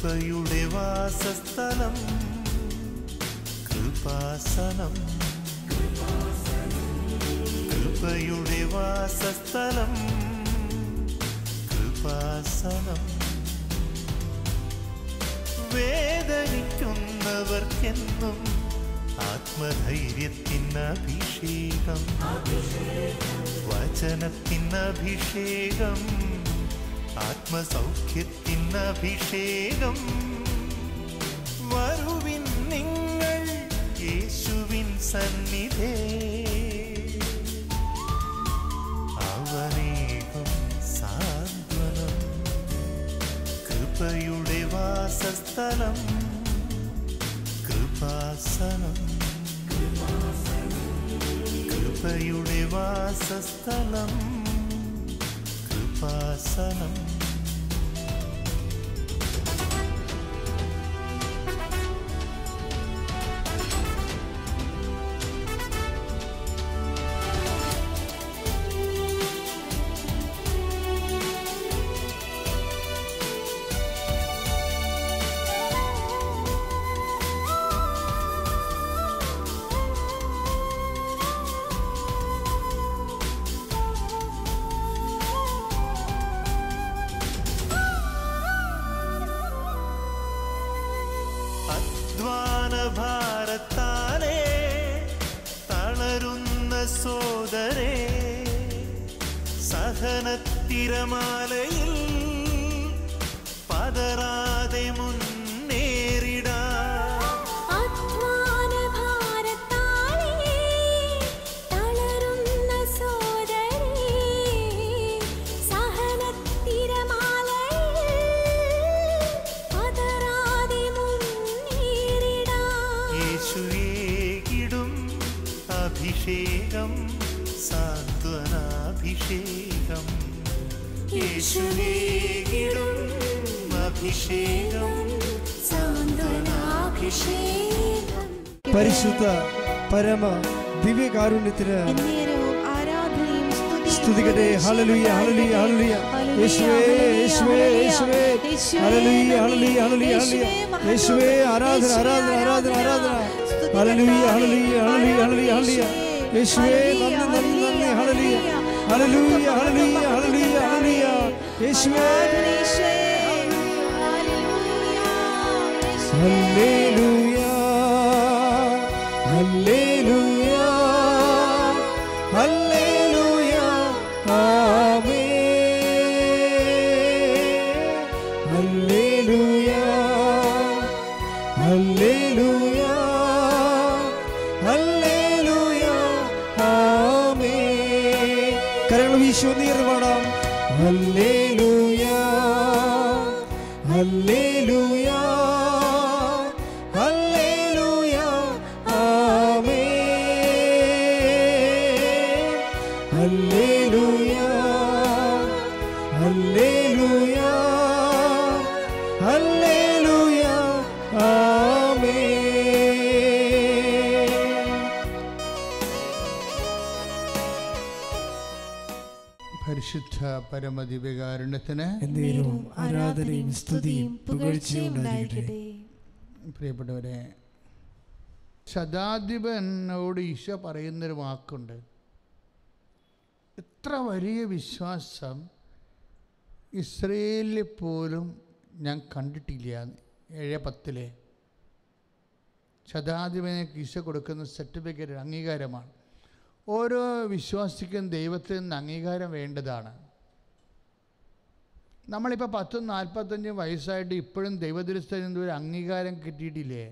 കൃപയുടെ വാസസ്ഥലം കൃപാസനം കൃപയുടെ വാസസ്ഥലം കൃപാസനം വേദനിക്കുന്നവർക്കെന്നും ആത്മധൈര്യത്തിൻ അഭിഷേകം വചനത്തിൻ അഭിഷേകം ആത്മസൗഖ്യത്തിൻ അഭിഷേകം വരുവിൻ നിങ്ങൾ യേശുവിൻ സന്നിധേ അവനേകം സാന്ത്വനം കൃപയുടെ വാസസ്ഥലം കൃപാസനം കൃപയുടെ വാസസ്ഥലം കൃപാസനം അധ്വാന ഭാരത്താലേ തളരുന്ന സോദരേ സഹനത്തിരമാലയിൽ പതറാതെ മുന്നേറിടാ അധ്വാനഭാരത്താലേ തളരുന്ന സോദരേ സഹനത്തിരമാലയിൽ പതറാതെ മുന്നേറിടാം യേശുയേകിടും അഭിഷേകം സാന്ത്വനാഭിഷേകം യേശുയേകിടും അഭിഷേകം സാന്ത്വനാഭിഷേകം പരിശുദ്ധ പരമ ദിവ്യകാരുണ്യത്തിന് എന്നേരവും ആരാധനയും സ്തുതിയും സ്തുതിക്കട്ടെ ഹല്ലേലൂയ ഹല്ലേലൂയ ഹല്ലേലൂയ യേശുവേ യേശുവേ യേശുവേ ഹല്ലേലൂയ ഹല്ലേലൂയ ഹല്ലേലൂയ ഹല്ലേലൂയ യേശുവേ ആരാധന ആരാധന ആരാധന ആരാധന ഹല്ലേലൂയ ഹല്ലേലൂയ ഹല്ലേലൂയ ഹല്ലേലൂയ ഹല്ലേലൂയ യേശുവേ നന്ദി നന്ദി നന്ദി ഹല്ലേലൂയ ഹല്ലേലൂയ ഹല്ലേലൂയ ഹല്ലേലൂയ ഹല്ലേലൂയ യേശുവേ ഹല്ലേലൂയ ഹല്ലേലൂയ ഹല്ലേലൂയ ആമേൻ ഹല്ലേലൂയ ഹല്ലേലൂയ ഹല്ലേലൂയ ആമേൻ കരങ്ങൾ വീശി നീർന്ന് പാടാം ഹല്ലേലൂയ ഹല്ലേലൂയ ഹല്ലേലൂയ ആമേൻ ഹല്ലേലൂയ ഹല്ലേലൂയ ഹല്ലേലൂയ ആമേൻ പരിശുദ്ധ പരമദിവ്യകാരുണ്യത്തിന് എന്നേരവും ആരാധനയും സ്തുതിയും പുകഴ്ചയും ഉണ്ടായിരിക്കട്ടെ പ്രിയപ്പെട്ടവരെ ശതാധിപനോട് ഈശോ പറയുന്നൊരു വാക്കുണ്ട് എത്ര വലിയ വിശ്വാസം ഇസ്രയേലിൽ പോലും ഞാൻ കണ്ടിട്ടില്ല ഏഴ് പത്തിലെ ശതാധിപനെ ഈശോ കൊടുക്കുന്ന സർട്ടിഫിക്കറ്റ് അംഗീകാരമാണ് ഓരോ വിശ്വാസിക്കും ദൈവത്തിൽ നിന്ന് അംഗീകാരം വേണ്ടതാണ് നമ്മളിപ്പോൾ പത്തും നാൽപ്പത്തഞ്ചും വയസ്സായിട്ട് ഇപ്പോഴും ദൈവദുരസ്ഥയിൽ നിന്ന് ഒരു അംഗീകാരം കിട്ടിയിട്ടില്ലേ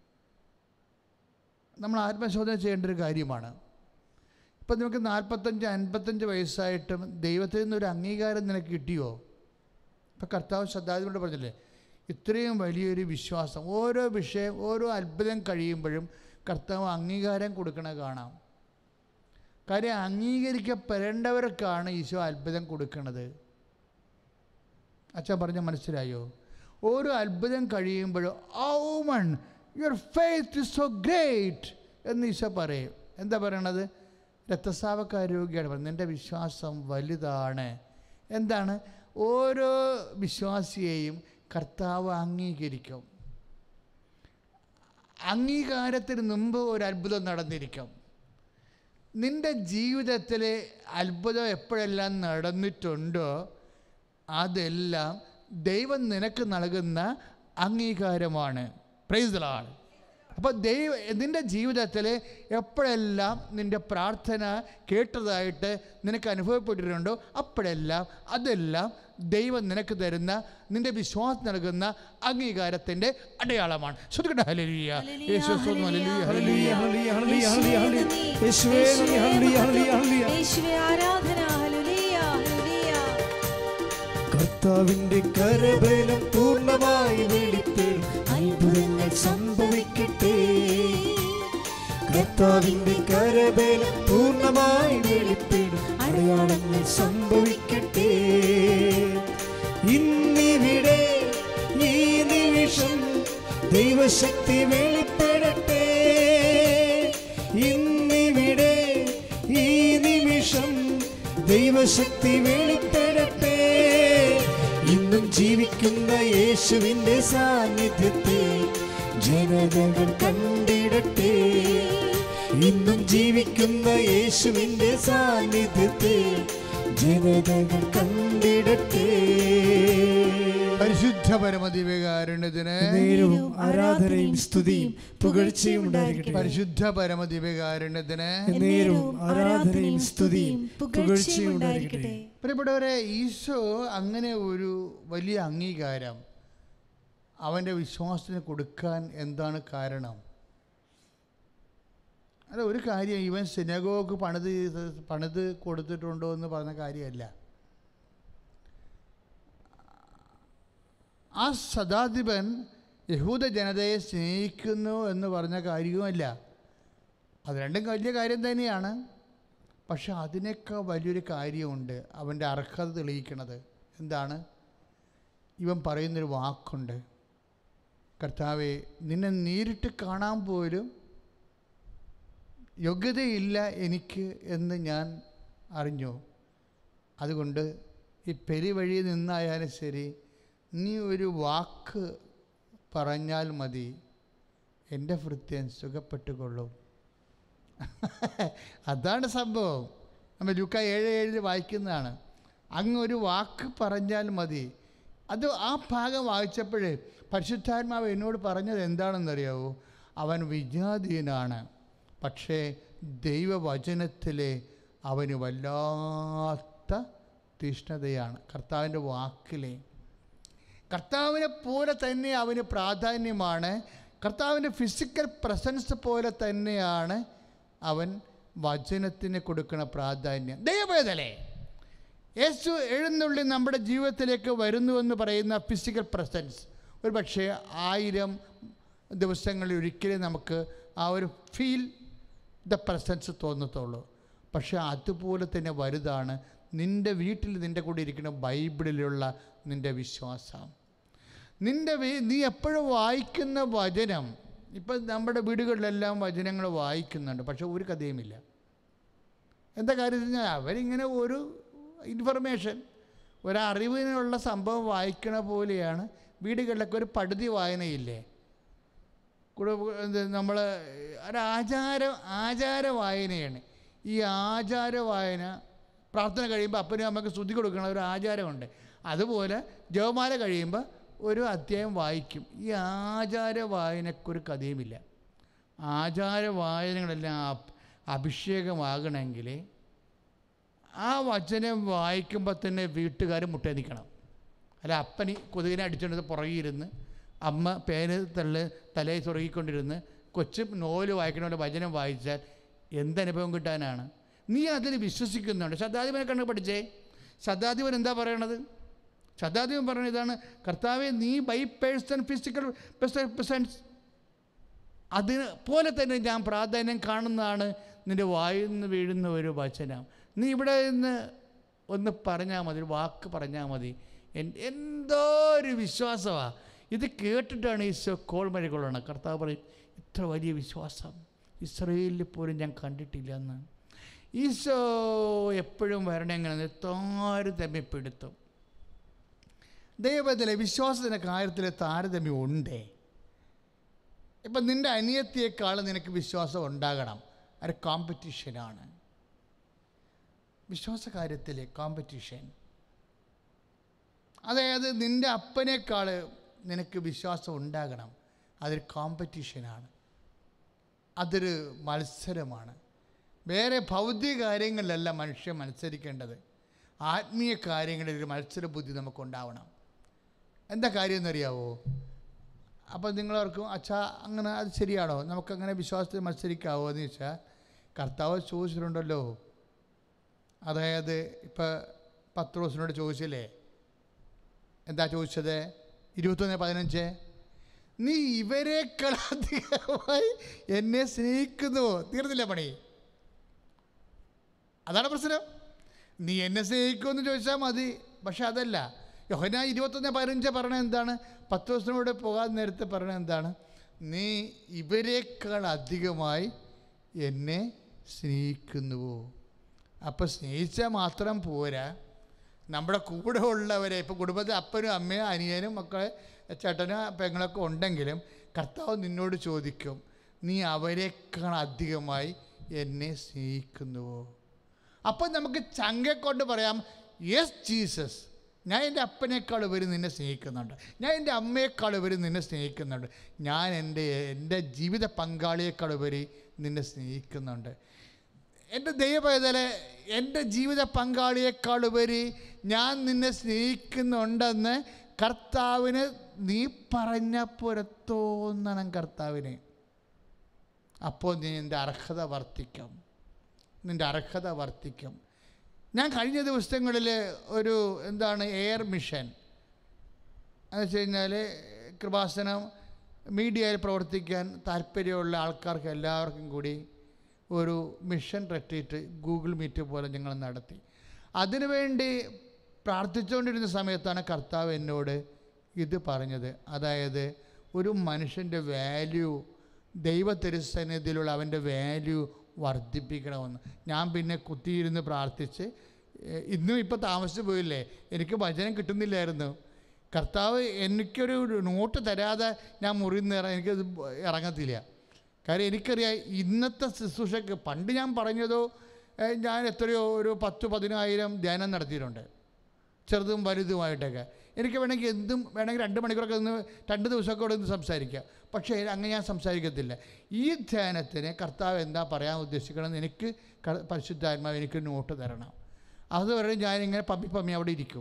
നമ്മൾ ആത്മശോധന ചെയ്യേണ്ട ഒരു കാര്യമാണ് ഇപ്പം നിങ്ങൾക്ക് നാൽപ്പത്തഞ്ച് അൻപത്തഞ്ച് വയസ്സായിട്ടും ദൈവത്തിൽ നിന്നൊരു അംഗീകാരം നിനക്ക് കിട്ടിയോ ഇപ്പം കർത്താവ് ശ്രദ്ധാതികൊണ്ട് പറഞ്ഞില്ലേ ഇത്രയും വലിയൊരു വിശ്വാസം ഓരോ വിഷയം ഓരോ അത്ഭുതം കഴിയുമ്പോഴും കർത്താവ് അംഗീകാരം കൊടുക്കണ കാണാം കാര്യം അംഗീകരിക്കപ്പെടേണ്ടവർക്കാണ് ഈശോ അത്ഭുതം കൊടുക്കുന്നത് അച്ഛൻ പറഞ്ഞ മനസ്സിലായോ ഓരോ അത്ഭുതം കഴിയുമ്പോഴും woman your faith is so great എന്ന് ഈശോ പറയും എന്താ പറയണത് രക്തസ്രാവക്കാരോഗ്യമാണ് പറയുന്നത് നിൻ്റെ വിശ്വാസം വലുതാണ് എന്താണ് ഓരോ വിശ്വാസിയെയും കർത്താവ് അംഗീകരിക്കും അംഗീകാരത്തിന് മുമ്പ് ഒരു അത്ഭുതം നടന്നിരിക്കും നിൻ്റെ ജീവിതത്തിലെ അത്ഭുതം എപ്പോഴെല്ലാം നടന്നിട്ടുണ്ടോ അതെല്ലാം ദൈവം നിനക്ക് നൽകുന്ന അംഗീകാരമാണ് പ്രൈസലാണ് അപ്പോൾ ദൈവ നിൻ്റെ ജീവിതത്തിൽ എപ്പോഴെല്ലാം നിൻ്റെ പ്രാർത്ഥന കേട്ടതായിട്ട് നിനക്ക് അനുഭവപ്പെട്ടിട്ടുണ്ടോ അപ്പോഴെല്ലാം അതെല്ലാം ദൈവം നിനക്ക് തരുന്ന നിൻ്റെ വിശ്വാസം നൽകുന്ന അംഗീകാരത്തിൻ്റെ അടയാളമാണ് ശ്രദ്ധിക്കട്ടെ ഹല്ലേലൂയ. യേശു സ്തോത്രം, ഹല്ലേലൂയ, ഹല്ലേലൂയ. ഹല്ലേലൂയ, ഹല്ലേലൂയ, ഹല്ലേലൂയ, ഹല്ലേലൂയ. യേശുവേ നന്ദി, ഹല്ലേലൂയ, ഹല്ലേലൂയ, ഹല്ലേലൂയ. യേശുവേ ആരാധന ഹല്ലേലൂയ ഹല്ലേലൂയ കർത്താവിന്റെ കരബലം പൂർണ്ണമായി വെളിപ്പെടും അത്ഭുതങ്ങൾ സംഭവിക്കട്ടെ കർത്താവിന്റെ കരബലം പൂർണ്ണമായി വെളിപ്പെടും അടയാളങ്ങൾ സംഭവിക്കട്ടെ ഇന്നിവിടെ ഈ നിമിഷം ദൈവശക്തി വെളിപ്പെടട്ടെ ഇന്നിവിടെ ഈ നിമിഷം ദൈവശക്തി വെളിപ്പെടട്ടെ ഇന്നും ജീവിക്കുന്ന യേശുവിൻ്റെ സാന്നിധ്യത്തെ ജനതകൾ കണ്ടിടട്ടെ ഇന്നും ജീവിക്കുന്ന യേശുവിൻ്റെ സാന്നിധ്യത്തെ ജനതകൾ കണ്ടിടട്ടെ പരിശുദ്ധ പരമദിവ്യകാരുണ്യത്തിന് നേരവും ആരാധനയും സ്തുതിയും പുകഴ്ചയും ഉണ്ടായിരിക്കട്ടെ പരിശുദ്ധ പരമദിവ്യകാരുണ്യത്തിന് നേരവും ആരാധനയും സ്തുതിയും പുകഴ്ചയും ഉണ്ടായിരിക്കട്ടെ പ്രിയപ്പെട്ടവരെ ഈശോ അങ്ങനെ ഒരു വലിയ അംഗീകാരം അവൻ്റെ വിശ്വാസത്തിന് കൊടുക്കാൻ എന്താണ് കാരണം അല്ല ഒരു കാര്യം ഇവൻ സിനഗോഗ് പണിത് ചെയ്ത്- പണിത് കൊടുത്തിട്ടുണ്ടോ എന്ന് പറഞ്ഞ കാര്യമല്ല ആ ശതാധിപൻ യഹൂദ ജനതയെ സ്നേഹിക്കുന്നു എന്ന് പറഞ്ഞ കാര്യവുമല്ല അത് രണ്ടും വലിയ കാര്യം തന്നെയാണ് പക്ഷെ അതിനേക്കാൾ വലിയൊരു കാര്യമുണ്ട് അവൻ്റെ അർഹത തെളിയിക്കണത് എന്താണ് ഇവൻ പറയുന്നൊരു വാക്കുണ്ട് കർത്താവെ നിന്നെ നേരിട്ട് കാണാൻ പോലും യോഗ്യതയില്ല എനിക്ക് എന്ന് ഞാൻ അറിഞ്ഞു അതുകൊണ്ട് ഈ പെരുവഴി നിന്നായാലും ശരി നീ ഒരു വാക്ക് പറഞ്ഞാൽ മതി എൻ്റെ ഭൃത്യൻ സുഖപ്പെട്ടുകൊള്ളും അതാണ് സംഭവം നമ്മൾ ലുക്ക ഏഴ് ഏഴിൽ വായിക്കുന്നതാണ് അങ്ങ് ഒരു വാക്ക് പറഞ്ഞാൽ മതി അത് ആ ഭാഗം വായിച്ചപ്പോഴേ പരിശുദ്ധാത്മാവ് എന്നോട് പറഞ്ഞത് എന്താണെന്നറിയാവോ അവൻ വിജാതീയനാണ് പക്ഷേ ദൈവവചനത്തിലെ അവന് വല്ലാത്ത തീഷ്ണതയാണ് കർത്താവിൻ്റെ വാക്കിലെ കർത്താവിനെ പോലെ തന്നെ അവന് പ്രാധാന്യമാണ് കർത്താവിൻ്റെ ഫിസിക്കൽ പ്രസൻസ് പോലെ തന്നെയാണ് അവൻ വചനത്തിന് കൊടുക്കുന്ന പ്രാധാന്യം ദൈവവേദലേ യേശു എഴുന്നള്ളി നമ്മുടെ ജീവിതത്തിലേക്ക് വരുന്നുവെന്ന് പറയുന്ന ഫിസിക്കൽ പ്രസൻസ് ഒരു പക്ഷേ ആയിരം ദിവസങ്ങളിൽ ഒരിക്കലും നമുക്ക് ആ ഒരു ഫീൽ ദ പ്രസൻസ് തോന്നത്തുള്ളൂ പക്ഷേ അതുപോലെ തന്നെ വലുതാണ് നിൻ്റെ വീട്ടിൽ നിൻ്റെ കൂടെ ഇരിക്കുന്ന ബൈബിളിലുള്ള നിൻ്റെ വിശ്വാസം നിൻ്റെ വീ- നീ എപ്പോഴും വായിക്കുന്ന വചനം ഇപ്പം നമ്മുടെ വീടുകളിലെല്ലാം വചനങ്ങൾ വായിക്കുന്നുണ്ട് പക്ഷെ ഒരു കഥയുമില്ല എന്താ കാര്യം വെച്ച് കഴിഞ്ഞാൽ അവരിങ്ങനെ ഒരു ഇൻഫർമേഷൻ ഒരറിവിനുള്ള സംഭവം വായിക്കണ പോലെയാണ് വീടുകളിലൊക്കെ ഒരു പടുതി വായനയില്ലേ കൂടെ നമ്മൾ ഒരു ആചാര ആചാര വായനയാണ് ഈ ആചാര വായന പ്രാർത്ഥന കഴിയുമ്പോൾ അപ്പനും അമ്മയ്ക്ക് ശ്രുതി കൊടുക്കണ ഒരു ആചാരമുണ്ട് അതുപോലെ ജവമാല കഴിയുമ്പോൾ ഒരു അധ്യായം വായിക്കും ഈ ആചാര വായനക്കൊരു കഥയുമില്ല ആചാര വായനകളെല്ലാം അപ്- അഭിഷേകമാകണമെങ്കിൽ ആ വചനം വായിക്കുമ്പോൾ തന്നെ വീട്ടുകാർ മുട്ടേ നിൽക്കണം അല്ല അപ്പനി കൊതുകിനെ അടിച്ചുകൊണ്ട് പുറകിരുന്ന് അമ്മ പേര് തള്ളി തലയിൽ തുറകിക്കൊണ്ടിരുന്ന് കൊച്ചു നോല് വായിക്കണ പോലെ വചനം വായിച്ചാൽ എന്തനുഭവം കിട്ടാനാണ് നീ അതിൽ വിശ്വസിക്കുന്നുണ്ട് ശതാധിപനെ കണ്ട് പഠിച്ചേ ശതാധിപൻ എന്താ പറയണത് ശതാധിപൻ പറയുന്നത് ഇതാണ് കർത്താവെ നീ ബൈ പേഴ്സൺ ഫിസിക്കൽ പ്രസൻസ് അതിന് പോലെ തന്നെ ഞാൻ പ്രാധാന്യം കാണുന്നതാണ് നിൻ്റെ വായിൽ നിന്ന് വീഴുന്ന ഒരു വചനം നീ ഇവിടെ നിന്ന് ഒന്ന് പറഞ്ഞാൽ മതി ഒരു വാക്ക് പറഞ്ഞാൽ മതി എൻ- എന്തോ ഒരു വിശ്വാസമാണ് ഇത് കേട്ടിട്ടാണ് ഈശോ കോൾമഴ കൊള്ളണം കർത്താവ് പറയും ഇത്ര വലിയ വിശ്വാസം ഇസ്രയേലിൽ പോലും ഞാൻ കണ്ടിട്ടില്ല എന്ന് ഈശോ എപ്പോഴും വരണം എങ്ങനെ താരും തമ്മിപ്പെടുത്തും ദൈവത്തിലെ വിശ്വാസത്തിൻ്റെ കാര്യത്തിൽ താരതമ്യം ഉണ്ടേ ഇപ്പം നിൻ്റെ അനിയത്തിയേക്കാൾ നിനക്ക് വിശ്വാസം ഉണ്ടാകണം ഒരു കോമ്പറ്റീഷനാണ് വിശ്വാസ കാര്യത്തിൽ കോമ്പറ്റീഷൻ അതായത് നിൻ്റെ അപ്പനേക്കാൾ നിനക്ക് വിശ്വാസം ഉണ്ടാകണം അതൊരു കോമ്പറ്റീഷനാണ് അതൊരു മത്സരമാണ് വേറെ ഭൗതിക കാര്യങ്ങളിലല്ല മനുഷ്യൻ മത്സരിക്കേണ്ടത് ആത്മീയ കാര്യങ്ങളിൽ ഒരു മത്സര ബുദ്ധി നമുക്കുണ്ടാവണം എന്താ കാര്യം എന്നറിയാവോ അപ്പോൾ നിങ്ങളോർക്കും അച്ഛാ അങ്ങനെ അത് ശരിയാണോ നമുക്കങ്ങനെ വിശ്വാസത്തിൽ മത്സരിക്കാവോ എന്ന് ചോദിച്ചാൽ കർത്താവ് ചോദിച്ചിട്ടുണ്ടല്ലോ അതായത് ഇപ്പോൾ പത്ത് ദിവസത്തിനോട് ചോദിച്ചില്ലേ എന്താ ചോദിച്ചത് ഇരുപത്തൊന്ന് പതിനഞ്ച് നീ ഇവരെക്കാൾ അധികമായി എന്നെ സ്നേഹിക്കുന്നുവോ തീർന്നില്ല പണി അതാണ് പ്രശ്നം നീ എന്നെ സ്നേഹിക്കുമെന്ന് ചോദിച്ചാൽ മതി പക്ഷെ അതല്ല യോഹന ഇരുപത്തൊന്ന് പതിനഞ്ച് പറയണത് എന്താണ് പത്ത് ദിവസത്തിനൂടെ പോകാൻ നേരത്തെ പറയണത് എന്താണ് നീ ഇവരെക്കാൾ അധികമായി എന്നെ സ്നേഹിക്കുന്നുവോ അപ്പോൾ സ്നേഹിച്ചാൽ മാത്രം പോരാ നമ്മുടെ കൂടെ ഉള്ളവരെ ഇപ്പോൾ കുടുംബത്തിൽ അപ്പനും അമ്മയും അനിയനും മക്കളെ ചേട്ടനും പെങ്ങളൊക്കെ ഉണ്ടെങ്കിലും കർത്താവ് നിന്നോട് ചോദിക്കും നീ അവരെക്കാൾ അധികമായി എന്നെ സ്നേഹിക്കുന്നുവോ അപ്പം നമുക്ക് ചങ്കെ കൊണ്ട് പറയാം യെസ് ജീസസ് ഞാൻ എൻ്റെ അപ്പനേക്കാൾ ഉപരി നിന്നെ സ്നേഹിക്കുന്നുണ്ട് ഞാൻ എൻ്റെ അമ്മയേക്കാൾ ഉപരി നിന്നെ സ്നേഹിക്കുന്നുണ്ട് ഞാൻ എൻ്റെ എൻ്റെ ജീവിത പങ്കാളിയേക്കാൾ ഉപരി നിന്നെ സ്നേഹിക്കുന്നുണ്ട് എൻ്റെ ദൈവപൈതലെ എൻ്റെ ജീവിത പങ്കാളിയേക്കാൾ ഉപരി ഞാൻ നിന്നെ സ്നേഹിക്കുന്നുണ്ടെന്ന് കർത്താവിന് നീ പറഞ്ഞ പുറത്തോന്നണം കർത്താവിന് അപ്പോൾ നീ നിൻ്റെ അർഹത വർദ്ധിക്കും നിൻ്റെ അർഹത വർദ്ധിക്കും ഞാൻ കഴിഞ്ഞ ദിവസങ്ങളിൽ ഒരു എന്താണ് എയർ മിഷൻ എന്ന് വെച്ച് കഴിഞ്ഞാൽ കൃപാസനം മീഡിയയിൽ പ്രവർത്തിക്കാൻ താല്പര്യമുള്ള ആൾക്കാർക്ക് എല്ലാവർക്കും കൂടി ഒരു മിഷൻ റെട്രീറ്റ് ഗൂഗിൾ മീറ്റ് പോലെ ഞങ്ങൾ നടത്തി അതിനുവേണ്ടി പ്രാർത്ഥിച്ചുകൊണ്ടിരുന്ന സമയത്താണ് കർത്താവ് എന്നോട് ഇത് പറഞ്ഞത് അതായത് ഒരു മനുഷ്യൻ്റെ വാല്യൂ ദൈവ തിരുസന്നിധിയിലുള്ള അവൻ്റെ വാല്യൂ വർദ്ധിപ്പിക്കണമെന്ന് ഞാൻ പിന്നെ കുത്തിയിരുന്ന് പ്രാർത്ഥിച്ച് ഏഹ് ഇന്നും ഇപ്പോൾ താമസിച്ചു പോയില്ലേ എനിക്ക് വചനം കിട്ടുന്നില്ലായിരുന്നു കർത്താവ് എനിക്കൊരു നോട്ട് തരാതെ ഞാൻ മുറിയിൽ നിന്ന് ഇറ- എനിക്കത് ഇറങ്ങത്തില്ല കാര്യം എനിക്കറിയാം ഇന്നത്തെ ശുശ്രൂഷയ്ക്ക് പണ്ട് ഞാൻ പറഞ്ഞതോ ഏഹ് ഞാൻ എത്രയോ ഒരു പത്ത് പതിനായിരം ധ്യാനം നടത്തിയിട്ടുണ്ട് ചെറുതും വലുതുമായിട്ടൊക്കെ എനിക്ക് വേണമെങ്കിൽ എന്തും വേണമെങ്കിൽ രണ്ട് മണിക്കൂറൊക്കെ ഒന്ന് രണ്ട് ദിവസമൊക്കെ ഇവിടെ നിന്ന് സംസാരിക്കാം പക്ഷേ അങ്ങനെ ഞാൻ സംസാരിക്കത്തില്ല ഈ ധ്യാനത്തിന് കർത്താവ് എന്താ പറയാൻ ഉദ്ദേശിക്കണമെന്ന് എനിക്ക് ക- പരിശുദ്ധാത്മാവ് എനിക്ക് നോട്ട് തരണം അതുവരെ ഞാനിങ്ങനെ പമ്മി പമ്മി അവിടെ ഇരിക്കും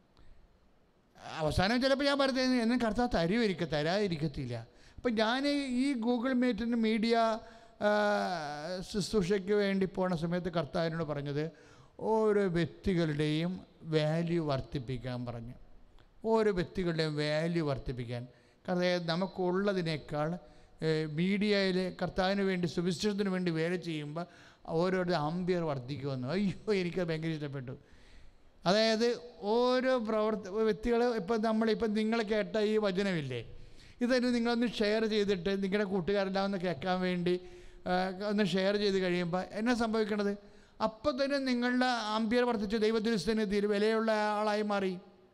അവസാനം ചിലപ്പോൾ ഞാൻ പറഞ്ഞത് എന്നും കർത്താവ് തരുമായിരിക്കും തരാതിരിക്കത്തില്ല അപ്പം ഞാൻ ഈ ഗൂഗിൾ മീറ്റിന് മീഡിയ ആ, ശുശ്രൂഷയ്ക്ക് വേണ്ടി പോണ സമയത്ത് കർത്താവിനോട് പറഞ്ഞത് ഓരോ വ്യക്തികളുടെയും വാല്യൂ വർദ്ധിപ്പിക്കാൻ പറഞ്ഞു ഓരോ വ്യക്തികളുടെയും വാല്യൂ വർദ്ധിപ്പിക്കാൻ കാരണം നമുക്കുള്ളതിനേക്കാൾ മീഡിയയിൽ കർത്താവിന് വേണ്ടി സുവിശേഷത്തിന് വേണ്ടി വേല ചെയ്യുമ്പോൾ ഓരോരുടെ ആംബിയർ വർദ്ധിക്കുമെന്ന് അയ്യോ എനിക്കത് ഭയങ്കര ഇഷ്ടപ്പെട്ടു അതായത് ഓരോ പ്രവർത്ത വ്യക്തികൾ ഇപ്പം നമ്മളിപ്പം നിങ്ങൾ കേട്ട ഈ വചനമില്ലേ ഇതൊരു നിങ്ങളൊന്ന് ഷെയർ ചെയ്തിട്ട് നിങ്ങളുടെ കൂട്ടുകാരെല്ലാം ഒന്ന് കേൾക്കാൻ വേണ്ടി ആ, ഒന്ന് ഷെയർ ചെയ്ത് കഴിയുമ്പോൾ എന്നാ സംഭവിക്കണത് അപ്പം തന്നെ നിങ്ങളുടെ ആംബിയർ വർദ്ധിച്ചു ദൈവത്തിരുസ്ഥനിധിയിൽ വിലയുള്ള ആളായി മാറി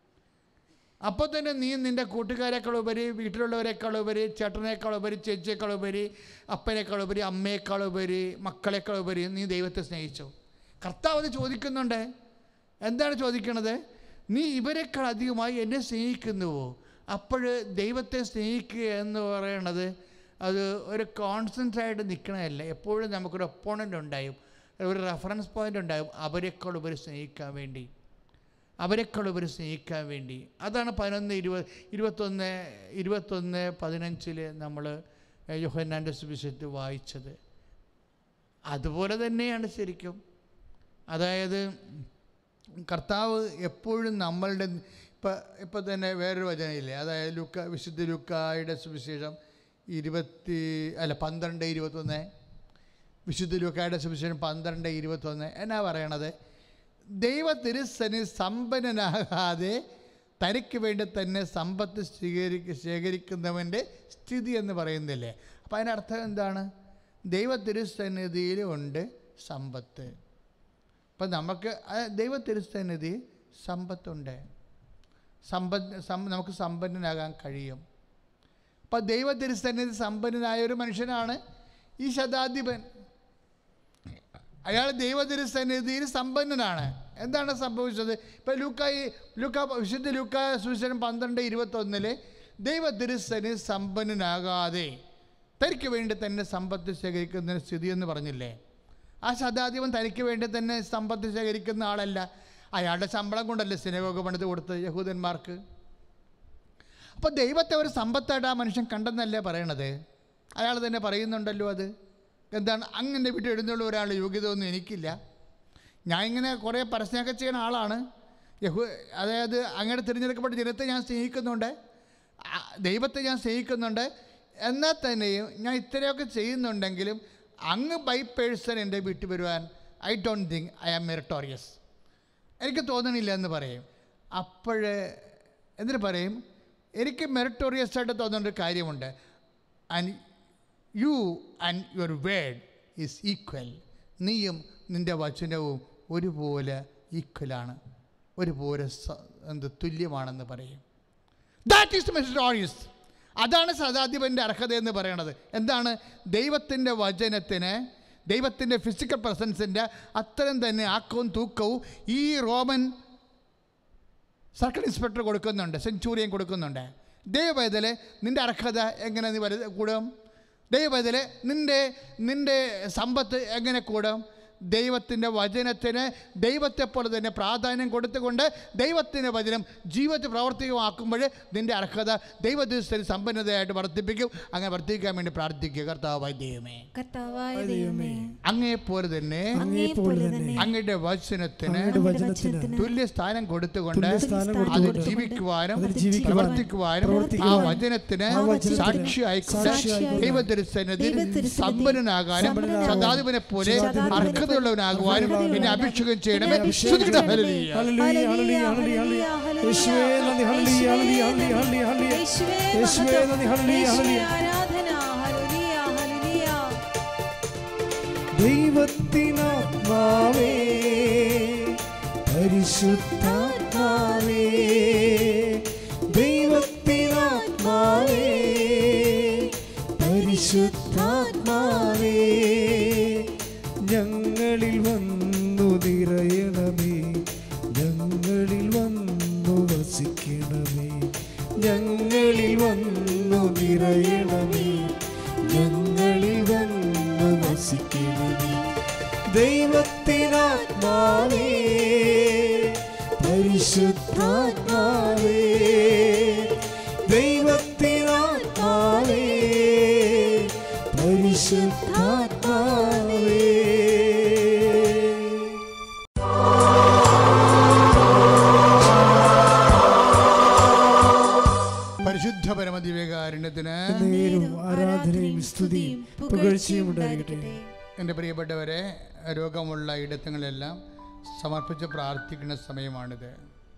അപ്പോൾ തന്നെ നീ നിൻ്റെ കൂട്ടുകാരെക്കാൾ ഉപരി വീട്ടിലുള്ളവരെക്കാൾ ഉപരി ചേട്ടനേക്കാൾ ഉപരി ചേച്ചിയേക്കാൾ ഉപരി അപ്പനേക്കാൾ ഉപരി അമ്മയേക്കാൾ ഉപരി മക്കളെക്കാൾ ഉപരി നീ ദൈവത്തെ സ്നേഹിച്ചു കർത്താവ് അത് ചോദിക്കുന്നുണ്ട് എന്താണ് ചോദിക്കണത് നീ ഇവരെക്കാൾ അധികമായി എന്നെ സ്നേഹിക്കുന്നുവോ അപ്പോൾ ദൈവത്തെ സ്നേഹിക്കുക എന്ന് പറയണത് അത് ഒരു കോൺസെൻട്രേറ്റ് നിൽക്കണമല്ല എപ്പോഴും നമുക്കൊരു ഒപ്പോണൻ്റ് ഉണ്ടായും ഒരു റെഫറൻസ് പോയിൻ്റ് ഉണ്ടായും അവരെക്കാൾ ഉപരി സ്നേഹിക്കാൻ വേണ്ടി അവരെക്കാൾ ഉപരി സ്നേഹിക്കാൻ വേണ്ടി അതാണ് പതിനൊന്ന് ഇരുപത് ഇരുപത്തൊന്ന് ഇരുപത്തൊന്ന് പതിനഞ്ചിൽ നമ്മൾ യോഹന്നാൻ്റെ സുവിശേഷത്തിൽ വായിച്ചത് അതുപോലെ തന്നെയാണ് ശരിക്കും അതായത് കർത്താവ് എപ്പോഴും നമ്മളുടെ ഇപ്പം ഇപ്പം തന്നെ വേറൊരു വചനമില്ലേ അതായത് ലുക്ക വിശുദ്ധ ലുക്കായുടെ സുവിശേഷം ഇരുപത്തി അല്ല പന്ത്രണ്ട് ഇരുപത്തൊന്ന് വിശുദ്ധ ലുക്കായുടെ സുവിശേഷം പന്ത്രണ്ട് ഇരുപത്തൊന്ന് എന്നാ പറയണത് ദൈവ തിരുസനി സമ്പന്നനാകാതെ തനിക്ക് വേണ്ടി തന്നെ സമ്പത്ത് സ്വീകരിക്ക ശേഖരിക്കുന്നവൻ്റെ സ്ഥിതി എന്ന് പറയുന്നില്ലേ അപ്പം അതിനർത്ഥം എന്താണ് ദൈവ തിരുസന്നിധിയിൽ ഉണ്ട് സമ്പത്ത് അപ്പം നമുക്ക് ആ ദൈവ തിരുസന്നിധി സമ്പത്തുണ്ട് സമ്പന്ന സം- നമുക്ക് സമ്പന്നനാകാൻ കഴിയും അപ്പം ദൈവത്തിരുസന്നിധി സമ്പന്നനായ ഒരു മനുഷ്യനാണ് ഈ ശതാധിപൻ അയാൾ ദൈവതിരുസന്നിധിയിൽ സമ്പന്നനാണ് എന്താണ് സംഭവിച്ചത് ഇപ്പം ലൂക്കായി ലൂക്ക വിശുദ്ധ ലൂക്ക സുവിശേഷം പന്ത്രണ്ട് ഇരുപത്തൊന്നില് ദൈവതിരുസന്നിധി സമ്പന്നനാകാതെ തനിക്ക് വേണ്ടി തന്നെ സമ്പത്ത് ശേഖരിക്കുന്ന സ്ഥിതി എന്ന് പറഞ്ഞില്ലേ ആ ശതാധിപൻ തനിക്ക് വേണ്ടി തന്നെ സമ്പത്ത് ശേഖരിക്കുന്ന ആളല്ല അയാളുടെ ശമ്പളം കൊണ്ടല്ലേ സിനഗോഗ പണിത് കൊടുത്തത് യഹൂദന്മാർക്ക് അപ്പോൾ ദൈവത്തെ ഒരു സമ്പത്തായിട്ട് ആ മനുഷ്യൻ കണ്ടെന്നല്ലേ പറയണത് അയാൾ തന്നെ പറയുന്നുണ്ടല്ലോ അത് എന്താണ് അങ്ങനെ വിട്ട് എഴുന്നുള്ള ഒരാൾ യോഗ്യത ഒന്നും എനിക്കില്ല ഞാൻ ഇങ്ങനെ കുറേ പരസ്യമൊക്കെ ചെയ്യുന്ന ആളാണ് യഹു അതായത് അങ്ങനെ തിരഞ്ഞെടുക്കപ്പെട്ട ജനത്തെ ഞാൻ സ്നേഹിക്കുന്നുണ്ട് ആ, ദൈവത്തെ ഞാൻ സ്നേഹിക്കുന്നുണ്ട് എന്നാൽ തന്നെയും ഞാൻ ഇത്രയൊക്കെ ചെയ്യുന്നുണ്ടെങ്കിലും അങ്ങ് ബൈ പേഴ്സൺ എൻ്റെ വീട്ടിൽ വരുവാൻ I don't think I am meritorious എനിക്ക് തോന്നണില്ല എന്ന് പറയും അപ്പോഴ് എന്നിട്ട് പറയും എനിക്ക് മെറിറ്റോറിയസ് ആയിട്ട് തോന്നുന്ന ഒരു കാര്യമുണ്ട് and you and your word is equal നീയും നിൻ്റെ വചനവും ഒരുപോലെ ഈക്വലാണ് ഒരുപോലെ സ- എന്ത് തുല്യമാണെന്ന് പറയും ദാറ്റ് ഈസ് മെറിറ്റോറിയസ് അതാണ് സദാധിപൻ്റെ അർഹത എന്ന് പറയണത് എന്താണ് ദൈവത്തിൻ്റെ വചനത്തിന് ദൈവത്തിൻ്റെ ഫിസിക്കൽ പ്രസൻസിൻ്റെ അത്രയും തന്നെ ആക്കവും തൂക്കവും ഈ റോമൻ സർക്കിൾ ഇൻസ്പെക്ടർ കൊടുക്കുന്നുണ്ട് സെഞ്ചൂറിയൻ കൊടുക്കുന്നുണ്ട് ദൈവവേദല നിൻ്റെ അർഹത എങ്ങനെ നീ വലു കൂടും ദൈവവേദല നിൻ്റെ നിൻ്റെ സമ്പത്ത് എങ്ങനെ കൂടും ദൈവത്തിൻ്റെ വചനത്തിന് ദൈവത്തെ പോലെ തന്നെ പ്രാധാന്യം കൊടുത്തുകൊണ്ട് ദൈവത്തിൻ്റെ വചനം ജീവിതത്തിൽ പ്രവർത്തികമാക്കുമ്പോൾ നിൻ്റെ അർഹത ദൈവദിവസത്തിൽ സമ്പന്നതയായിട്ട് വർദ്ധിപ്പിക്കും അങ്ങനെ വർദ്ധിക്കാൻ വേണ്ടി പ്രാർത്ഥിക്കുക കർത്താവായ ദൈവമേ കർത്താവായ ദൈവമേ അങ്ങേ പോലെ തന്നെ അങ്ങേപ്പോലെ തന്നെ അങ്ങയുടെ വചനത്തിന് അങ്ങയുടെ വചനത്തിന് തുല്യ സ്ഥാനം കൊടുത്തുകൊണ്ട് തുല്യ സ്ഥാനം അത് കൊടുത്തുകൊണ്ട് ജീവിക്കുവാനും അതിൽ ജീവിക്കുവാനും പ്രവർത്തിക്കുവാനും ആ പ്രവർത്തിക്കുവാനും വചനത്തിന് ആ വചനത്തിന് സാക്ഷിയായിക്കൊണ്ട് സാക്ഷിയായിക്കൊണ്ട് ദൈവത്തിരുസന്നിധിയിൽ ദൈവത്തിരുസന്നിധിയിൽ സമ്പന്നനാകാനും സമ്പന്നനാകാനും സദാധിപനെ പോലെ സദാധിപനെ അർഹതയുള്ളവനാകുവാനും പോലെ എന്നെ അഭിഷേകം ചെയ്യണമേ എന്നെ അഭിഷേകം ശ്രുതിക്കട്ടെ. ചെയ്യണമേ. ഹല്ലേലൂയ. ഹല്ലേലൂയ, ഹല്ലേലൂയ, ഹല്ലേലൂയ, ഹല്ലേലൂയ. യേശുവേ നന്ദി, ഹല്ലേലൂയ, ഹല്ലേലൂയ, ഹല്ലേലൂയ, ഹല്ലേലൂയ, ഹല്ലേലൂയ. യേശുവേ യേശുവേ മഹത്വം. നന്ദി, ഹല്ലേലൂയ, യേശുവേ ഹല്ലേലൂയ. ആരാധന ഹല്ലേലൂയ ഹല്ലേലൂയ ദൈവത്തിനാത്മാവേ പരിശുദ്ധാത്മാവേ ദൈവത്തിനാത്മാവേ പരിശുദ്ധാത്മാവേ ഞങ്ങളിൽ വന്നു നിറയണമേ ഞങ്ങളിൽ വന്നു വസിക്കണമേ ഞങ്ങളിൽ വന്നു നിറയണമേ ഞങ്ങളിൽ വന്നു വസിക്കണമേ ദൈവത്തിനാത്മാവേ പരിശുദ്ധാത്മാവേ ദൈവത്തിനാത്മാവേ പരിശുദ്ധാത്മാവേ പരിശുദ്ധ പരമദിവ്യകാരുണ്യത്തിന് നേരും ആരാധനയും സ്തുതിയും പുകഴ്ചയും ഉണ്ടായിരിക്കട്ടെ എൻ്റെ പ്രിയപ്പെട്ടവരെ രോഗമുള്ള ഇടത്തങ്ങളെല്ലാം സമർപ്പിച്ച് പ്രാർത്ഥിക്കുന്ന സമയമാണിത്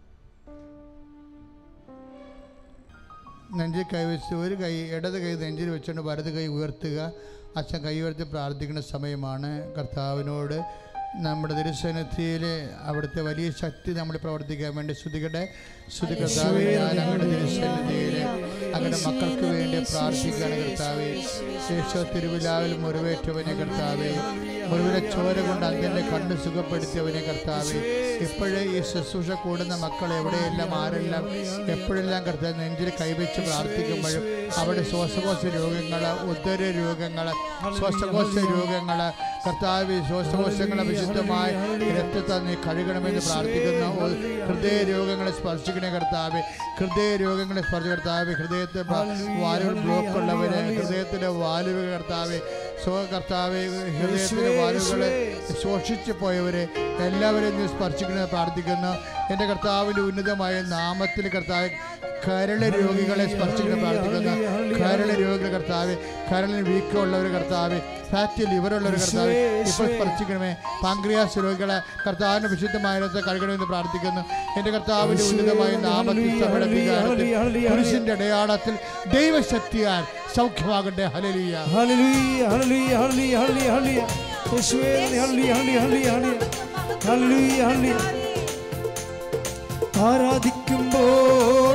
നെഞ്ചിൽ കൈവച്ച് ഒരു കൈ ഇടത് കൈ നെഞ്ചിൽ വെച്ചുകൊണ്ട് വലത് കൈ ഉയർത്തുക അച്ഛൻ കൈ ഉയർത്തി പ്രാർത്ഥിക്കുന്ന സമയമാണ് കർത്താവിനോട് നമ്മുടെ തിരുസന്നിധിയിൽ അവിടുത്തെ വലിയ ശക്തി നമ്മൾ പ്രവർത്തിക്കാൻ വേണ്ടി ശ്രുതികട്ടെ ശ്രുതി കർത്താവെ ഞാൻ അങ്ങയുടെ തിരുസന്നിധിയിൽ അങ്ങയുടെ മക്കൾക്ക് വേണ്ടി പ്രാർത്ഥിക്കുകയാണ് കർത്താവെ ശേഷ തിരുവിലാവിൽ മുറിവേറ്റവനെ കർത്താവെ മുറിവിലെ ചോര കൊണ്ട് അങ്ങൻ്റെ കണ്ണ് സുഖപ്പെടുത്തിയവനെ കർത്താവെ ഇപ്പോഴേ ഈ ശുശ്രൂഷ കൂടുന്ന മക്കൾ എവിടെയെല്ലാം ആരെല്ലാം എപ്പോഴെല്ലാം കർത്താവ് നെഞ്ചിൽ കൈവച്ച് പ്രാർത്ഥിക്കുമ്പോഴും അവിടെ ശ്വാസകോശ രോഗങ്ങൾ ഉദര രോഗങ്ങൾ ശ്വാസകോശ രോഗങ്ങൾ കർത്താവ് ശ്വാസകോശങ്ങളെ വിശുദ്ധമായ രക്തത്തെ നീ കഴുകണമെന്ന് പ്രാർത്ഥിക്കുന്നു ഓ, ഹൃദയ രോഗങ്ങളെ സ്പർശിക്കണേ കർത്താവ് ഹൃദയ രോഗങ്ങളെ സ്പർശ കർത്താവ് ഹൃദയത്തെ വാലുകൾ ബ്ലോക്ക് ഉള്ളവര് ഹൃദയത്തിലെ വാലുകൾ കർത്താവ് സ്വ കർത്താവ് ഹൃദയത്തിലെ വാലുകളെ ശോഷിച്ചു പോയവരെ എല്ലാവരെയും നീ സ്പർശിക്കണമെന്ന് പ്രാർത്ഥിക്കുന്നു എൻ്റെ കർത്താവിൻ്റെ ഉന്നതമായ നാമത്തിൽ കർത്താവ് കരള രോഗികളെ സ്പർശിക്കണം പ്രാർത്ഥിക്കുന്നു കരള രോഗികൾ കർത്താവ് കരളിന് വീക്കമുള്ളവർ കർത്താവ് ഫാറ്റ് ലിവറുള്ളവർ കർത്താവ് ഇപ്പോൾ സ്പർശിക്കണമേ പാങ്ക്രിയാസ് രോഗികളെ കർത്താവിൻ്റെ വിശുദ്ധമായ രക്തത്തെ കഴുകണമെന്ന് പ്രാർത്ഥിക്കുന്നു എൻ്റെ കർത്താവിൻ്റെ ഉന്നതമായ നാമത്തിൽ സമരധികാരത്തിൽ കുരിശിൻ്റെ അടയാളത്തിൽ ദൈവശക്തിയാൽ സൗഖ്യമാകട്ടെ ഹലലിയ ഹല്ലേലൂയ ഹല്ലേലൂയ ഹല്ലേലൂയ ഹല്ലേലൂയ ഹല്ലേലൂയ യേശുവേ നന്ദി, ഹല്ലേലൂയ ഹല്ലേലൂയ ഹല്ലേലൂയ ഹല്ലേലൂയ ഹല്ലേലൂയ ഹല്ലേലൂയ ആരാധിക്കുമ്പോൾ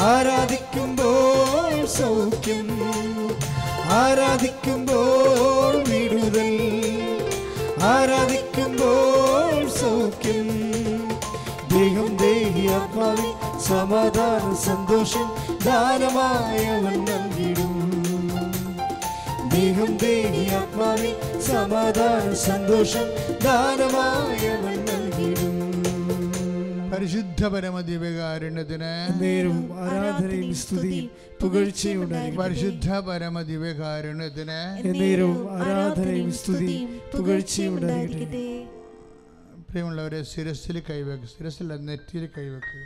ആരാധിക്കുമ്പോൾ സൗഖ്യം ആരാധിക്കുമ്പോൾ വിടുതൽ ആരാധിക്കുമ്പോൾ സൗഖ്യം ദേഹം ദേഹി ആത്മാവിൽ സമാധാനം സന്തോഷം ദാനമായവൻ നൽകിടും ദേഹം ദേഹി ആത്മാവിൽ സമാധാനം സന്തോഷം ദാനമായവൻ നൽകിടും പരിശുദ്ധ പരമദിവ്യകാരുണ്യത്തിന് നേരവും ആരാധനയും സ്തുതിയും പുകഴ്ചയും ഉണ്ടായിരിക്കട്ടെ പരിശുദ്ധ പരമദിവ്യകാരുണ്യത്തിന് എന്നേരവും ആരാധനയും സ്തുതിയും പുകഴ്ചയും ഉണ്ടായിരിക്കട്ടെ പ്രിയമുള്ളവരെ ശിരസിൽ കൈവെക്കുക ശിരസിൽ നെറ്റിയിൽ കൈവെക്കുക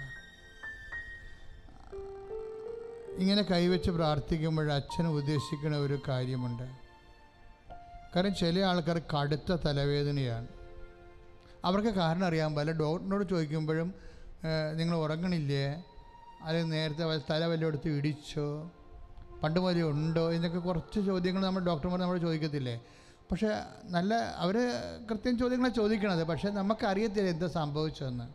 ഇങ്ങനെ കൈവച്ച് പ്രാർത്ഥിക്കുമ്പോൾ അച്ഛൻ ഉദ്ദേശിക്കുന്ന ഒരു കാര്യമുണ്ട് കാരണം ചില ആൾക്കാർ കടുത്ത തലവേദനയാണ് അവർക്ക് കാരണം അറിയാൻ പല ഡോക്ടറിനോട് ചോദിക്കുമ്പോഴും ഏഹ്, നിങ്ങൾ ഉറങ്ങണില്ലേ അല്ലെങ്കിൽ നേരത്തെ വല്ല- തല വല്ലതും എടുത്ത് ഇടിച്ചോ പണ്ട് മുതലേ ഉണ്ടോ എന്നൊക്കെ കുറച്ച് ചോദ്യങ്ങൾ നമ്മൾ ഡോക്ടർമാർ നമ്മൾ ചോദിക്കത്തില്ലേ പക്ഷേ നല്ല അവർ കൃത്യം ചോദ്യങ്ങളാണ് ചോദിക്കണത് പക്ഷേ നമുക്കറിയത്തില്ല എന്താ സംഭവിച്ചതെന്ന്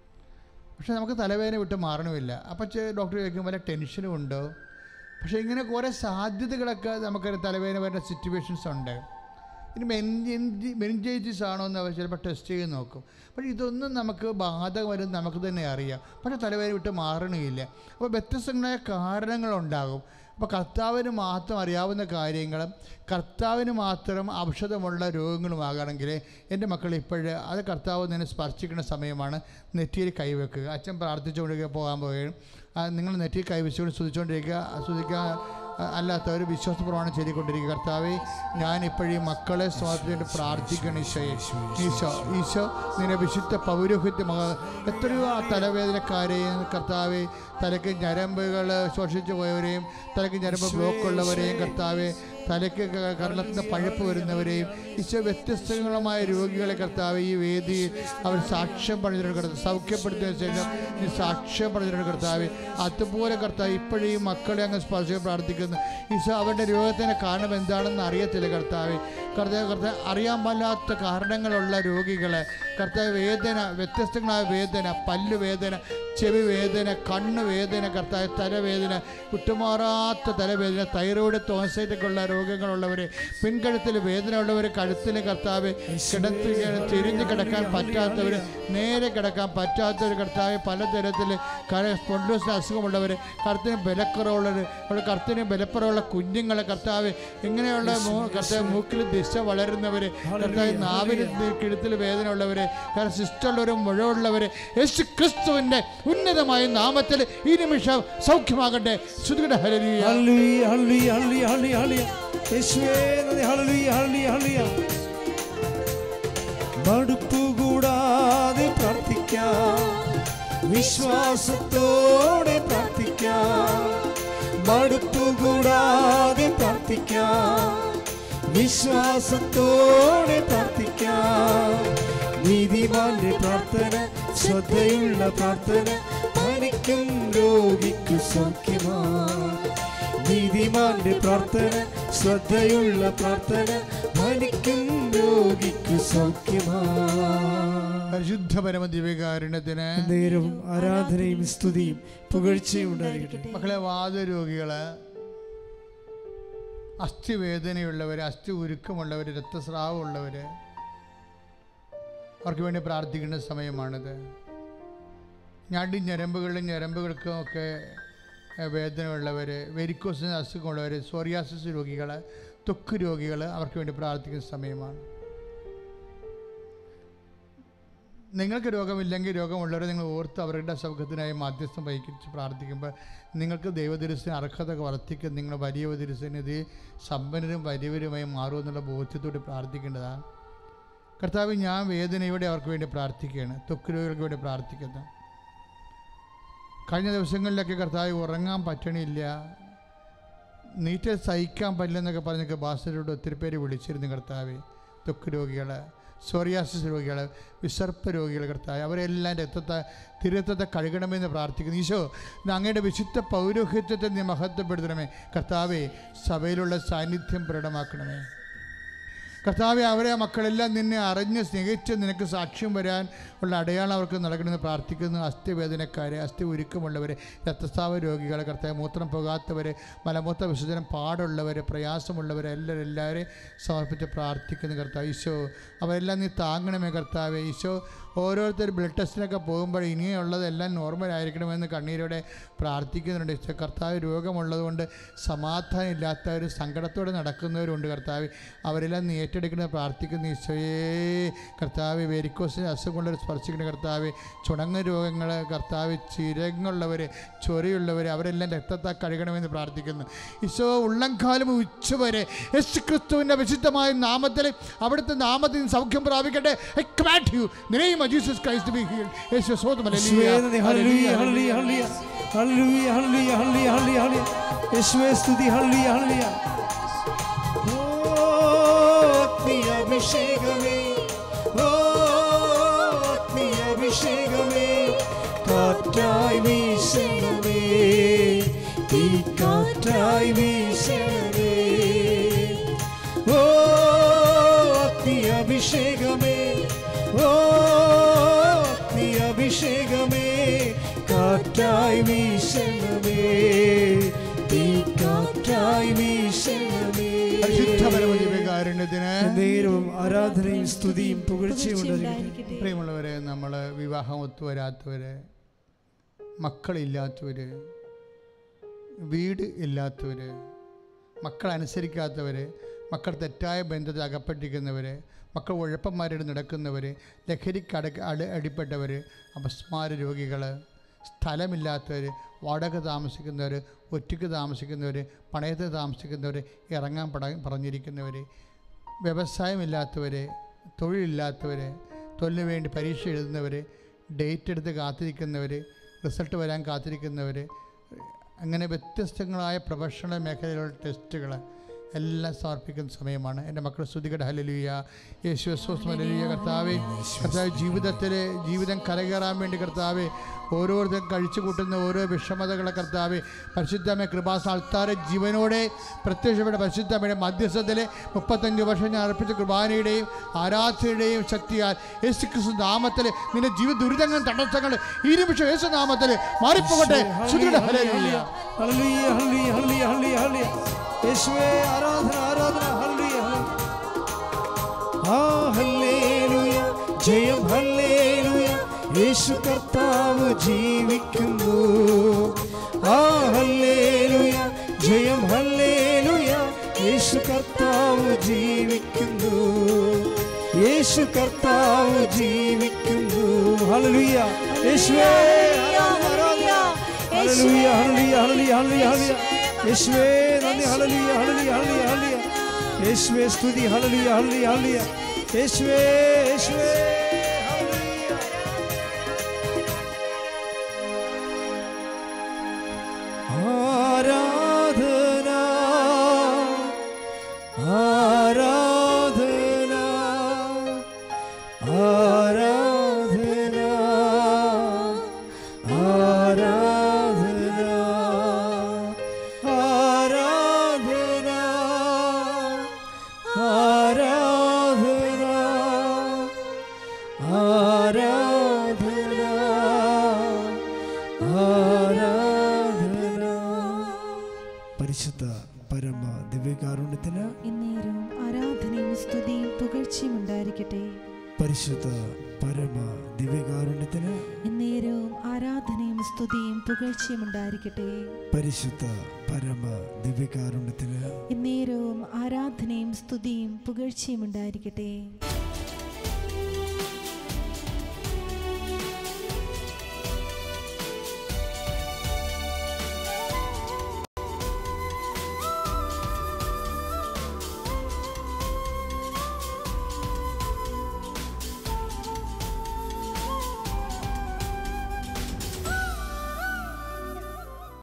പക്ഷേ നമുക്ക് തലവേദന വിട്ട് മാറണമില്ല അപ്പം ഡോക്ടർ ചോദിക്കും വല്ല ടെൻഷനും ഉണ്ടോ പക്ഷേ ഇങ്ങനെ കുറേ സാധ്യതകളൊക്കെ നമുക്ക് തലവേദന വരുന്ന സിറ്റുവേഷൻസ് ഉണ്ട് ഇനി മെൻജി മെനിഞ്ചൈറ്റിസ് ആണോ എന്ന് അവർ ചിലപ്പോൾ ടെസ്റ്റ് ചെയ്ത് നോക്കും പക്ഷേ ഇതൊന്നും നമുക്ക് ബാധകമല്ലെന്ന് നമുക്ക് തന്നെ അറിയാം പക്ഷേ തലവേദന വിട്ട് മാറണമില്ല അപ്പോൾ വ്യത്യസ്തങ്ങളായ കാരണങ്ങളുണ്ടാകും അപ്പോൾ കർത്താവിന് മാത്രം അറിയാവുന്ന കാര്യങ്ങളും കർത്താവിന് മാത്രം ഔഷധമുള്ള രോഗങ്ങളുമാകണമെങ്കിൽ എൻ്റെ മക്കൾ ഇപ്പോഴ് അത് കർത്താവ് നിന്നെ സ്പർശിക്കുന്ന സമയമാണ് നെറ്റിയിൽ കൈവെക്കുക അച്ഛൻ പ്രാർത്ഥിച്ചുകൊണ്ടിരിക്കുക പോകാൻ പോവുകയും ആ, നിങ്ങൾ നെറ്റിയിൽ കൈവച്ചുകൊണ്ട് സ്തുതിച്ചുകൊണ്ടിരിക്കുക സ്തുതിക്കുക അല്ലാത്തവർ വിശ്വാസ പ്രമാണം ചെയ്തുകൊണ്ടിരിക്കുക കർത്താവെ ഞാൻ ഇപ്പോഴും ഈ മക്കളെ സ്വാതന്ത്ര്യം പ്രാർത്ഥിക്കണം ഈശോയെ ഈശോ ഈശോ നിന്നെ വിശുദ്ധ പൗരോഹിത്യ മക എത്രയോ ആ തലവേദനക്കാരെയും കർത്താവെ തലയ്ക്ക് ഞരമ്പുകൾ ശോഷിച്ചു പോയവരെയും തലയ്ക്ക് ഞരമ്പ് ബ്ലോക്ക് ഉള്ളവരെയും കർത്താവെ തലയ്ക്ക് ക- കർണത്തിന് പഴുപ്പ് വരുന്നവരെയും ഈശോ വ്യത്യസ്തങ്ങളുമായ രോഗികളെ കർത്താവ് ഈ വേദിയിൽ അവർ സാക്ഷ്യം പറഞ്ഞിട്ടുണ്ട് കർത്താവ് സൗഖ്യപ്പെടുത്തിയ ശേഷം ഈ സാക്ഷ്യം പറഞ്ഞിട്ടുണ്ട് കർത്താവ് അതുപോലെ കർത്താവ് ഇപ്പോഴും ഈ മക്കളെ അങ്ങ് സ്പർശിച്ച് പ്രാർത്ഥിക്കുന്നു ഈശോ അവരുടെ രോഗത്തിന് കാരണം എന്താണെന്ന് അറിയത്തില്ല കർത്താവ് കർത്താവ് കർത്താവ് അറിയാൻ പാടില്ലാത്ത കാരണങ്ങളുള്ള രോഗികളെ കർത്താവ് വേദന വ്യത്യസ്തങ്ങളായ വേദന പല്ല് വേദന ചെവി വേദന കണ്ണ് വേദന കർത്താവ് തലവേദന വിട്ടുമാറാത്ത തലവേദന തൈറോയ്ഡ് തോസൈറ്റൊക്കെ ഉള്ള രോഗങ്ങളുള്ളവർ പിൻകഴുത്തിൽ വേദന ഉള്ളവർ കഴുത്തിൽ കർത്താവ് കിടത്തി തിരിഞ്ഞ് കിടക്കാൻ പറ്റാത്തവർ നേരെ കിടക്കാൻ പറ്റാത്തവർ കർത്താവ് പലതരത്തിൽ കര സ്പോണ്ടോസിന് അസുഖമുള്ളവർ കറുത്തിന് ബലക്കുറവുള്ളവർ അവിടെ കറുത്തിന് ബലക്കുറവുള്ള കുഞ്ഞുങ്ങളെ കർത്താവ് ഇങ്ങനെയുള്ള മൂ- കർത്താവ് മൂക്കിൽ ദിശ വളരുന്നവർ കർത്താവ് നാവിന് കിഴുത്തിൽ വേദന ഉള്ളവർ കാരണം സിസ്റ്റുള്ളവരും മുഴവുള്ളവർ യേശു ക്രിസ്തുവിൻ്റെ ഉന്നതമായ നാമത്തിൽ ഈ നിമിഷം സൗഖ്യമാകട്ടെ ശ്രുതിയുടെ ഹരലിയ ഹല്ലേലൂയ, ഹല്ലേലൂയ, ഹല്ലേലൂയ, ഹല്ലേലൂയ, ഹല്ലേലൂയ. യേശുവേ നന്ദി, ഹല്ലേലൂയ, ഹല്ലേലൂയ, ഹല്ലേലൂയ. മടുപ്പുകൂടാതെ പ്രാർത്ഥിക്കാം വിശ്വാസത്തോടെ പ്രാർത്ഥിക്കാം മടുപ്പുകൂടാതെ പ്രാർത്ഥിക്കാം വിശ്വാസത്തോടെ പ്രാർത്ഥിക്കാം നീതിമാന്റെ പ്രാർത്ഥന ശ്രദ്ധയുള്ള പ്രാർത്ഥന മരിക്കും രോഗിക്കു സൗഖ്യമാ നീതിമാന്റെ പ്രാർത്ഥന ശ്രദ്ധയുള്ള പ്രാർത്ഥന മരിക്കും രോഗിക്കു സൗഖ്യമാ പരിശുദ്ധ പരമ ദിവ്യകാരുണ്യത്തിന് നേരവും ആരാധനയും സ്തുതിയും പുകഴ്ചയും ഉണ്ടായിരിക്കട്ടെ മക്കളെ വാതരോഗികള് അസ്ഥിവേദനയുള്ളവർ അസ്ഥി ഉരുക്കമുള്ളവർ രക്തസ്രാവമുള്ളവർ അവർക്ക് വേണ്ടി പ്രാർത്ഥിക്കേണ്ട സമയമാണിത് ഞടി ഞരമ്പുകളിലും ഞരമ്പുകൾക്കും ഒക്കെ ഏഹ്, വേദനയുള്ളവർ വെരിക്കോസിന് അസുഖമുള്ളവർ സോറിയാസിസ് രോഗികൾ ത്വക്ക് രോഗികൾ അവർക്ക് വേണ്ടി പ്രാർത്ഥിക്കുന്ന സമയമാണ് നിങ്ങൾക്ക് രോഗമില്ലെങ്കിൽ രോഗമുള്ളവരെ നിങ്ങൾ ഓർത്ത് അവരുടെ സൗഖ്യത്തിനായി മാധ്യസ്ഥം വഹിച്ച് പ്രാർത്ഥിക്കുമ്പോൾ നിങ്ങൾക്ക് ദൈവദിരസിന് അർഹത വർദ്ധിക്കും നിങ്ങൾ വലിയ ദിരസിനെതി സമ്പന്നരും വലിയവരുമായി മാറുമെന്നുള്ള ബോധ്യത്തോടെ പ്രാർത്ഥിക്കേണ്ടതാണ് കർത്താവ് ഞാൻ വേദനയോടെ അവർക്ക് വേണ്ടി പ്രാർത്ഥിക്കുകയാണ് ത്വക്ക് രോഗികൾക്ക് വേണ്ടി പ്രാർത്ഥിക്കുന്നു കഴിഞ്ഞ ദിവസങ്ങളിലൊക്കെ കർത്താവ് ഉറങ്ങാൻ പറ്റണില്ല നീറ്റ് സഹിക്കാൻ പറ്റില്ലെന്നൊക്കെ പറഞ്ഞൊക്കെ ബാസരോട് ഒത്തിരി പേര് വിളിച്ചിരുന്നു കർത്താവ് ത്വക്ക് രോഗികൾ സോറിയാസിസ് രോഗികൾ വിസർപ്പ രോഗികൾ കർത്താവ് അവരെല്ലാം രക്തത്തെ തിരുരക്തത്തെ കഴുകണമെന്ന് പ്രാർത്ഥിക്കുന്നു ഈശോ ഇന്ന് അങ്ങയുടെ വിശുദ്ധ പൗരോഹിത്യത്തെ നീ മഹത്വപ്പെടുത്തണമേ കർത്താവെ സഭയിലുള്ള സാന്നിധ്യം പ്രകടമാക്കണമേ കർത്താവെ അവരെ ആ മക്കളെല്ലാം നിന്നെ അറിഞ്ഞ് സ്നേഹിച്ച് നിനക്ക് സാക്ഷ്യം വരാൻ ഉള്ള അടയാളം അവർക്ക് നൽകണമെന്ന് പ്രാർത്ഥിക്കുന്നു അസ്ഥിവേദനക്കാരെ അസ്ഥി ഉരുക്കമുള്ളവരെ രക്തസ്രാവ രോഗികളെ കർത്താവ് മൂത്രം പോകാത്തവരെ മലമൂത്ര വിസർജനം പാടുള്ളവരെ പ്രയാസമുള്ളവരെ എല്ലാവരും എല്ലാവരെയും സമർപ്പിച്ച് പ്രാർത്ഥിക്കുന്നു കർത്താവ് ഈശോ അവരെല്ലാം നീ താങ്ങണമേ കർത്താവെ ഈശോ ഓരോരുത്തർ ബ്ലഡ് ടെസ്റ്റിനൊക്കെ പോകുമ്പോൾ ഇനിയുള്ളതെല്ലാം നോർമൽ ആയിരിക്കണമെന്ന് കണ്ണീരോടെ പ്രാർത്ഥിക്കുന്നുണ്ട് ഈശോ കർത്താവ് രോഗമുള്ളതുകൊണ്ട് സമാധാനം ഇല്ലാത്തവർ സങ്കടത്തോടെ നടക്കുന്നവരുണ്ട് കർത്താവ് അവരെല്ലാം നീ ഏറ്റെടുക്കണമെന്ന് പ്രാർത്ഥിക്കുന്നു ഈശോയേ കർത്താവ് വെരിക്കോസിന് അസുഖമുള്ളവർ സ്പർശിക്കുന്ന കർത്താവ് ചുണങ്ങ് രോഗങ്ങൾ കർത്താവ് ചിരങ്ങളുള്ളവർ ചൊറിയുള്ളവർ അവരെല്ലാം രക്തത്താൽ കഴുകണമെന്ന് പ്രാർത്ഥിക്കുന്നു ഈശോ ഉള്ളംകാലം ഉച്ചവരെ യേശു ക്രിസ്തുവിൻ്റെ വിശുദ്ധമായ നാമത്തിൽ അവിടുത്തെ നാമത്തിൽ നിന്ന് സൗഖ്യം പ്രാപിക്കട്ടെ I command you name of Jesus Christ be healed യേശു യേശുവേ നന്ദി. ഹല്ലേലൂയ, ഹല്ലേലൂയ, ഹല്ലേലൂയ. ഹല്ലേലൂയ, ഹല്ലേലൂയ, ഹല്ലേലൂയ, ഹല്ലേലൂയ, ഹല്ലേലൂയ. യേശുവേ സ്തുതി ഹല്ലേലൂയ, ഹല്ലേലൂയ. അഭിഷേകമേ ഓ അഭിഷേകമേ കാറ്റായി വീശണമേ തീ കാറ്റായി വീശണമേ ഓ അഗ്നി അഭിഷേകമേ ഓ അഗ്നി അഭിഷേകമേ കാറ്റായി വീശണമേ തീ കാറ്റായി വീശണമേ പരിശുദ്ധപരമജീവകാരുണ്യത്തിന് നേരവും ആരാധനയും സ്തുതിയും പുകഴ്ചയും ഉണ്ടായിരിക്കട്ടെ ഉണ്ടായിരിക്കട്ടെ പ്രിയമുള്ളവരെ നമ്മൾ വിവാഹം ഒത്തുവരാത്തവർ മക്കളില്ലാത്തവർ വീട് ഇല്ലാത്തവർ മക്കൾ അനുസരിക്കാത്തവർ മക്കൾ തെറ്റായ ബന്ധത്തിൽ അകപ്പെട്ടിരിക്കുന്നവർ മക്കൾ ഉഴപ്പന്മാരുടെ നടക്കുന്നവർ ലഹരിക്ക് അട അടി അടിപ്പെട്ടവർ അപസ്മാര രോഗികൾ സ്ഥലമില്ലാത്തവർ വാടക താമസിക്കുന്നവർ ഒറ്റയ്ക്ക് താമസിക്കുന്നവർ പണയത്ത് താമസിക്കുന്നവർ ഇറങ്ങാൻ പട പറഞ്ഞിരിക്കുന്നവർ വ്യവസായമില്ലാത്തവർ തൊഴിലില്ലാത്തവർ തൊഴിലിന് വേണ്ടി പരീക്ഷ എഴുതുന്നവർ ഡേറ്റ് എടുത്ത് കാത്തിരിക്കുന്നവർ റിസൾട്ട് വരാൻ കാത്തിരിക്കുന്നവർ അങ്ങനെ വ്യത്യസ്തങ്ങളായ പ്രൊഫഷണൽ മേഖലയിലുള്ള ടെസ്റ്റുകൾ എല്ലാം സമർപ്പിക്കുന്ന സമയമാണ് എൻ്റെ മക്കൾ സ്തുതികട ഹലലുയ യേശു ഹലലുയ കർത്താവെ കർത്താവ് ജീവിതത്തിൽ ജീവിതം കരകയറാൻ വേണ്ടി കർത്താവെ ഓരോരുത്തരും കഴിച്ചു കൂട്ടുന്ന ഓരോ വിഷമതകളെ കർത്താവെ പരിശുദ്ധമേ കൃപാസ ആൾത്താരെ ജീവനോടെ പ്രത്യക്ഷപ്പെട്ട പരിശുദ്ധമയുടെ മധ്യസ്ഥത്തിലെ മുപ്പത്തഞ്ച് വർഷം ഞാൻ അർപ്പിച്ച കുർബാനയുടെയും ആരാധനയുടെയും ശക്തിയാൽ യേശു ക്രിസ്തു നാമത്തിൽ നിന്റെ ജീവിത ദുരിതങ്ങളും തടസ്സങ്ങൾ ഈ നിമിഷം യേശു നാമത്തിൽ മാറിപ്പോകട്ടെ സ്തുതികട ഹലലുയ ഹല്ലേലൂയ, ഹല്ലേലൂയ, ഹല്ലേലൂയ, ഹല്ലേലൂയ, ഹല്ലേലൂയ. യേശുവേ ആരാധന ആരാധന ഹല്ലേലൂയ, ഹല്ലേലൂയ. ആ ഹല്ലേലൂയ ജയം ഹല്ലേലൂയ യേശു കർത്താവ് ജീവിക്കുന്നു ആ ഹല്ലേലൂയ ജയം ഹല്ലേലൂയ യേശു കർത്താവ് ജീവിക്കുന്നു യേശു കർത്താവ് ജീവിക്കുന്നു ഹല്ലേലൂയ യേശുവേ ആരാധന, ആരാധന. ഹല്ലേലൂയ, ഹല്ലേലൂയ, ഹല്ലേലൂയ, ഹല്ലേലൂയ, ഹല്ലേലൂയ. യേശുവേ നന്ദി ഹല്ലേലൂയ, ഹല്ലേലൂയ, ഹല്ലേലൂയ, ഹല്ലേലൂയ. യേശുവേ സ്തുതി ഹല്ലേലൂയ, ഹല്ലേലൂയ, ഹല്ലേലൂയ. യേശുവേ യേശുവേ ഹല്ലേലൂയ. ആരാധന ആരാധന ആരാധന ആരാധന ആരാധന ആരാധന ആരാധന ആരാധന പരിശുദ്ധ പരമ ദിവ്യകാരുണ്യത്തിന് എന്നേരവും ആരാധനയും സ്തുതിയും പുകഴ്ചയും ഉണ്ടായിരിക്കട്ടെ പരിശുദ്ധ പരമ ദിവ്യകാരുണ്യത്തിന് എന്നേരവും ആരാധനയും സ്തുതിയും പുകഴ്ചയും ഉണ്ടായിരിക്കട്ടെ പരിശുദ്ധ പരമ ദിവ്യകാരുണ്യത്തിന് എന്നേരവും ആരാധനയും സ്തുതിയും പുകഴ്ചയും ഉണ്ടായിരിക്കട്ടെ